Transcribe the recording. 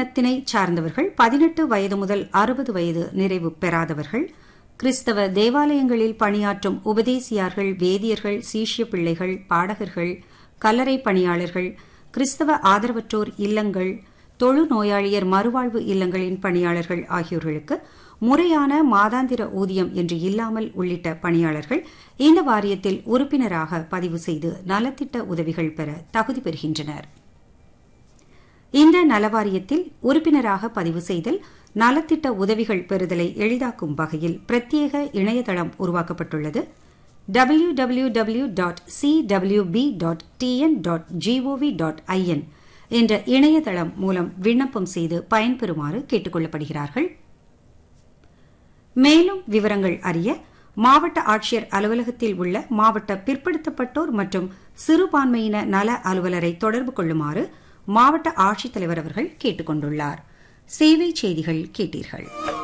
இனத்தினை சார்ந்தவர்கள் பதினெட்டு வயது முதல் அறுபது வயது நிறைவு பெறாதவர்கள் கிறிஸ்தவ தேவாலயங்களில் பணியாற்றும் உபதேசியார்கள் வேதியர்கள் சீஷ்ய பிள்ளைகள் பாடகர்கள் கல்லறை பணியாளர்கள் கிறிஸ்தவ ஆதரவற்றோர் இல்லங்கள் தொழு நோயாளியர் மறுவாழ்வு இல்லங்களின் பணியாளர்கள் ஆகியோர்களுக்கு முறையான மாதாந்திர ஊதியம் என்று இல்லாமல் உள்ளிட்ட பணியாளர்கள் இந்த வாரியத்தில் உறுப்பினராக பதிவு செய்து நலத்திட்ட உதவிகள் பெற தகுதி பெறுகின்றனர் இந்த நலவாரியத்தில் உறுப்பினராக பதிவு செய்தல் நலத்திட்ட உதவிகள் பெறுதலை எளிதாக்கும் வகையில் பிரத்யேக இணையதளம் உருவாக்கப்பட்டுள்ளது W W W dot C W B dot T N dot G O V dot I N என்ற இணையதளம் மூலம் விண்ணப்பம் செய்து பயன்பெறுமாறு கேட்டுக் கொள்ளப்படுகிறார்கள் மேலும் விவரங்கள் அறிய மாவட்ட ஆட்சியர் அலுவலகத்தில் உள்ள மாவட்ட பிற்படுத்தப்பட்டோர் மற்றும் சிறுபான்மையின நல அலுவலரை தொடர்பு கொள்ளுமாறு மாவட்ட ஆட்சித்தலைவர் அவர்கள் கேட்டுக் கொண்டுள்ளார் சேவை செய்திகள் கேட்டீர்கள்